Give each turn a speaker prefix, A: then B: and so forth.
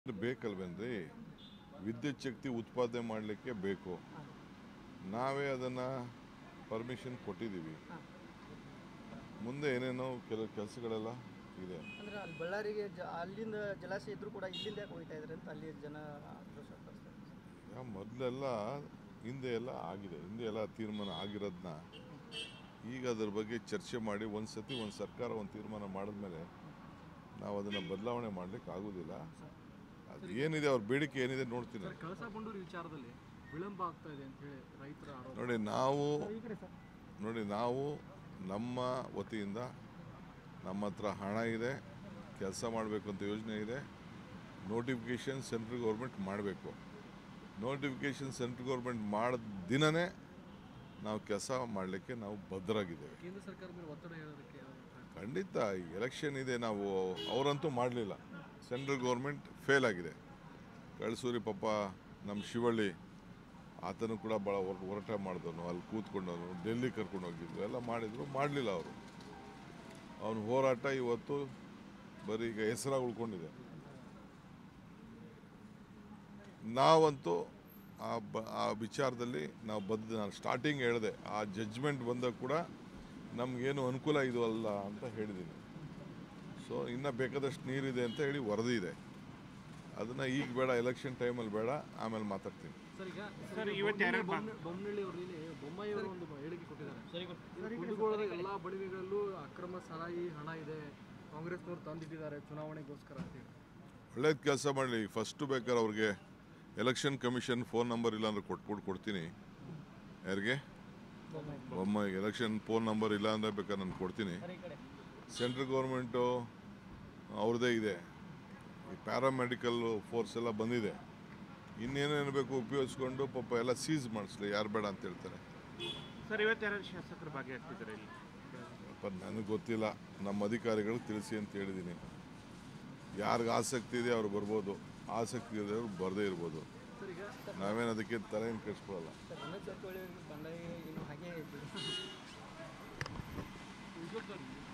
A: ಬೇಕಲ್ವೇನ್ರಿ ವಿದ್ಯುತ್ ಶಕ್ತಿ ಉತ್ಪಾದನೆ ಮಾಡಲಿಕ್ಕೆ ಬೇಕು ನಾವೇ ಅದನ್ನು ಪರ್ಮಿಷನ್ ಕೊಟ್ಟಿದ್ದೀವಿ ಮುಂದೆ ಏನೇನೋ ಕೆಲವು ಕೆಲಸಗಳೆಲ್ಲ ಇದೆ
B: ಅಂದ್ರೆ ಅಲ್ಲಿ ಬಳ್ಳಾರಿಗೆ ಜ ಅಲ್ಲಿಂದ ಜಲಾಶಯ ಇದ್ರೂ ಕೂಡ ಇಲ್ಲಿಂದ ಯಾಕೆ ಹೋಗ್ತಾ ಇದ್ದಾರೆ ಅಂತ ಅಲ್ಲಿ ಜನ ಆಕ್ರೋಶ ವ್ಯಕ್ತಪಡಿಸ್ತಾರೆ.
A: ಯಾ ಮೊದಲೆಲ್ಲ ಹಿಂದೆ ಎಲ್ಲ ಆಗಿದೆ ಹಿಂದೆ ಎಲ್ಲ ತೀರ್ಮಾನ ಆಗಿರೋದನ್ನ ಈಗ ಅದ್ರ ಬಗ್ಗೆ ಚರ್ಚೆ ಮಾಡಿ ಒಂದು ಸತಿ ಒಂದು ಸರ್ಕಾರ ಒಂದು ತೀರ್ಮಾನ ಮಾಡಿದ್ಮೇಲೆ ನಾವು ಅದನ್ನು ಬದಲಾವಣೆ ಮಾಡಲಿಕ್ಕೆ ಆಗೋದಿಲ್ಲ ಅದು ಏನಿದೆ ಅವ್ರ ಬೇಡಿಕೆ ಏನಿದೆ ನೋಡ್ತೀನಿ
C: ಸರ್ ಕಳಸಾ ಬಂಡೂರಿ ವಿಚಾರದಲ್ಲಿ ವಿಳಂಬ ಆಗ್ತಾ ಇದೆ ಅಂತ ಹೇಳಿ ರೈತರ ಆರೋಪ
A: ನೋಡಿ ನಾವು ನೋಡಿ ನಾವು ನಮ್ಮ ವತಿಯಿಂದ ನಮ್ಮ ಹತ್ರ ಹಣ ಇದೆ ಕೆಲಸ ಮಾಡಬೇಕು ಅಂತ ಯೋಜನೆ ಇದೆ ನೋಟಿಫಿಕೇಷನ್ ಸೆಂಟ್ರಲ್ ಗೌರ್ಮೆಂಟ್ ಮಾಡಬೇಕು ನೋಟಿಫಿಕೇಷನ್ ಸೆಂಟ್ರಲ್ ಗೌರ್ಮೆಂಟ್ ಮಾಡಿದ ದಿನವೇ ನಾವು ಕೆಲಸ ಮಾಡಲಿಕ್ಕೆ ನಾವು ಬದ್ಧರಾಗಿದ್ದೇವೆ
C: ಕೇಂದ್ರ ಸರ್ಕಾರ ಮೇಲೆ ಒತ್ತಡ ಹೇಳೋದಕ್ಕೆ ಏನಾದ್ರು ಪ್ರಯತ್ನ?
A: ಖಂಡಿತ ಎಲೆಕ್ಷನ್ ಇದೆ ನಾವು ಅವರಂತೂ ಮಾಡಲಿಲ್ಲ ಸೆಂಟ್ರಲ್ ಗೌರ್ಮೆಂಟ್ ಫೇಲ್ ಆಗಿದೆ ಕಳಸೂರಿ ಪಾಪ ನಮ್ಮ ಶಿವಳ್ಳಿ ಆತನು ಕೂಡ ಭಾಳ ಹೋರಾಟ ಮಾಡಿದವನು ಅಲ್ಲಿ ಕೂತ್ಕೊಂಡವನು ಡೆಲ್ಲಿ ಕರ್ಕೊಂಡು ಹೋಗಿದ್ರು ಎಲ್ಲ ಮಾಡಿದ್ರು ಮಾಡಲಿಲ್ಲ ಅವರು ಅವನ ಹೋರಾಟ ಇವತ್ತು ಬರೀ ಈಗ ಹೆಸರಾಗಿ ಉಳ್ಕೊಂಡಿದೆ ನಾವಂತೂ ಆ ಬ ಆ ವಿಚಾರದಲ್ಲಿ ನಾವು ಬದ್ಧ ನಾನು ಸ್ಟಾರ್ಟಿಂಗ್ ಹೇಳಿದೆ ಆ ಜಡ್ಜ್ಮೆಂಟ್ ಬಂದಾಗ ಕೂಡ ನಮಗೇನು ಅನುಕೂಲ ಇದು ಅಲ್ಲ ಅಂತ ಹೇಳಿದ್ದೀನಿ ಸೊ ಇನ್ನೂ ಬೇಕಾದಷ್ಟು ನೀರಿದೆ ಅಂತ ಹೇಳಿ ವರದಿ ಇದೆ ಅದನ್ನು ಈಗ ಬೇಡ ಎಲೆಕ್ಷನ್ ಟೈಮಲ್ಲಿ ಬೇಡ ಆಮೇಲೆ ಮಾತಾಡ್ತೀನಿ
C: ಸರ್ ಈಗ
D: ಸರ್, ಇವತ್ತು ಯಾರ್ಯಾರು ಬಾ-
C: ಬೊಮ್ಮನಹಳ್ಳಿ ಅವರು ಇಲ್ಲಿ ಬೊಮ್ಮಾಯಿ ಅವರು ಒಂದು ಹೇಳಿಕೆ ಕೊಟ್ಟಿದ್ದಾರೆ ಕುಂದಗೋಳದ ಎಲ್ಲಾ ಬಡವಿಗಳಲ್ಲೂ ಅಕ್ರಮ ಸರಾಯಿ ಹಣ ಇದೆ ಕಾಂಗ್ರೆಸ್ನವರು ತಂದಿಟ್ಟಿದ್ದಾರೆ ಚುನಾವಣೆಗೋಸ್ಕರ ಅಂತ ಹೇಳಿ
A: ಒಳ್ಳೇದು ಕೆಲಸ ಮಾಡಲಿ ಫಸ್ಟು ಬೇಕಾದ್ರೆ ಅವ್ರಿಗೆ ಎಲೆಕ್ಷನ್ ಕಮಿಷನ್ ಫೋನ್ ನಂಬರ್ ಇಲ್ಲ ಅಂದ್ರೆ ಕೊಟ್ಬಿಟ್ಟು ಕೊಡ್ತೀನಿ ಯಾರಿಗೆ ಒಮ್ಮ ಎಲೆಕ್ಷನ್ ಫೋನ್ ನಂಬರ್ ಇಲ್ಲ ಅಂದರೆ ಬೇಕಾದ್ರೆ ನಾನು ಕೊಡ್ತೀನಿ ಸೆಂಟ್ರಲ್ ಗೌರ್ಮೆಂಟು ಅವ್ರದ್ದೇ ಇದೆ ಈ ಪ್ಯಾರಾಮೆಡಿಕಲ್ ಫೋರ್ಸ್ ಎಲ್ಲ ಬಂದಿದೆ ಇನ್ನೇನೇನು ಬೇಕು ಉಪಯೋಗಿಸ್ಕೊಂಡು ಪಾಪ ಎಲ್ಲ ಸೀಸ್ ಮಾಡಿಸ್ಲಿ ಯಾರು ಬೇಡ ಅಂತ ಹೇಳ್ತಾರೆ
D: ಸರ್ ಇವತ್ತು ಯಾರು ಶಾಸಕರು ಭಾಗಿಯಾಗ್ತಿದ್ದಾರೆ ಇಲ್ಲಿ
A: ಪಾಪ ನನಗೆ ಗೊತ್ತಿಲ್ಲ ನಮ್ಮ ಅಧಿಕಾರಿಗಳಿಗೆ ತಿಳಿಸಿ ಅಂತ ಹೇಳಿದ್ದೀನಿ ಯಾರಿಗೆ ಆಸಕ್ತಿ ಇದೆ ಅವ್ರು ಬರ್ಬೋದು ಆಸಕ್ತಿ ಇರೋರು ಬರದೇ ಇರ್ಬೋದು
C: ಸರ್ ಈಗ
A: ನಾವೇನು ಅದಕ್ಕೆ ತಲೆಯನ್ನು ಕೆಡಿಸ್ಕೊಳ್ಳಲ್ಲ
B: ಸರ್ ರಮೇಶ್ ಜಾರಕಿಹೊಳಿ ಅವರಿಗೆ ಬಂದಾಗ ಇನ್ನು ಹಾಗೆ ಐತಿ
C: ಉದ್ಯೋಗ